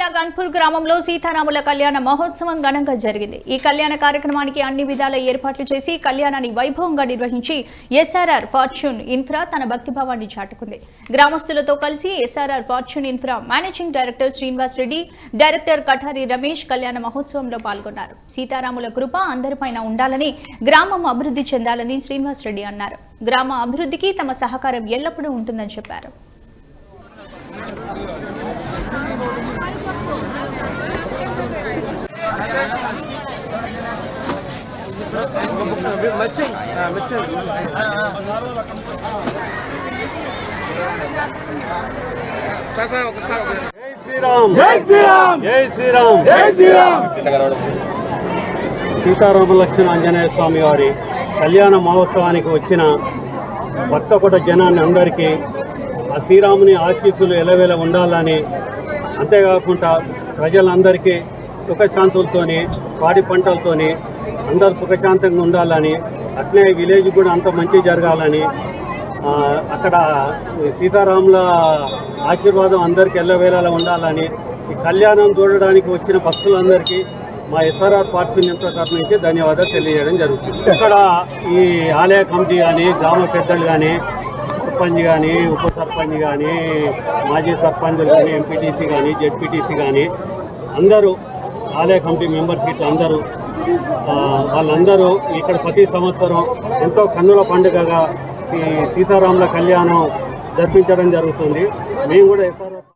జిల్లా గన్పూర్ గ్రామంలో సీతారాముల కళ్యాణ మహోత్సవం ఘనంగా జరిగింది ఈ కళ్యాణ కార్యక్రమానికి అన్ని విధాల ఏర్పాట్లు చేసి కళ్యాణాన్ని వైభవంగా నిర్వహించి ఎస్ఆర్ఆర్ ఫార్చ్యూన్ ఇన్ఫ్రా తన భక్తిభావాన్ని చాటుకుంది గ్రామస్తులతో కలిసి SRR fortune infra managing director Srinivas Reddy director Kathari Ramesh కళ్యాణ మహోత్సవంలో పాల్గొన్నారు సీతారాముల కృప అందరిపైన ఉండాలని గ్రామం అభివృద్ధి చెందాలని శ్రీనివాస్ రెడ్డి అన్నారు గ్రామ అభివృద్ధికి తమ సహకారం ఎల్లప్పుడూ ఉంటుందని చెప్పారు జై శ్రీరామ్ జై శ్రీరామ్ జై శ్రీరామ్ జై శ్రీరామ్ సీతారామ లక్ష్మణ ఆంజనేయ స్వామి వారి కళ్యాణ మహోత్సవానికి వచ్చిన భక్తకుట జనాన్ని అందరికీ ఆ శ్రీరాముని ఆశీస్సులు ఎలవేల ఉండాలని అంతేకాకుండా ప్రజలందరికీ సుఖశాంతులతోని పాడి పంటలతోని అందరు సుఖశాంతంగా ఉండాలని అట్లే విలేజ్ కూడా అంత మంచి జరగాలని ఆ, అక్కడ సీతారాముల ఆశీర్వాదం అందరికి ఎల్లవేళలా ఉండాలని ఈ కళ్యాణం చూడడానికి వచ్చిన భక్తులందరికీ మా ఎస్ఆర్ఆర్ పార్టీ తరఫు నుంచి ధన్యవాదాలు తెలియజేయడం జరుగుతుంది ఇక్కడ ఈ ఆలయ కమిటీ కానీ గ్రామ పెద్దలు కానీ సర్పంచ్ కానీ ఉప సర్పంచ్ కానీ మాజీ సర్పంచులు కానీ ఎంపీటీసీ కానీ జెడ్పీటీసీ కానీ అందరూ ఆలయ కమిటీ మెంబర్స్ ఇట్లా అందరూ ఆ, వాళ్ళందరూ ఇక్కడ ప్రతి సంవత్సరం ఎంతో కన్నుల పండుగగా సీ సీతారాముల కళ్యాణం జరిపించడం జరుగుతుంది మేము కూడా ఎస్ఆర్ఆర్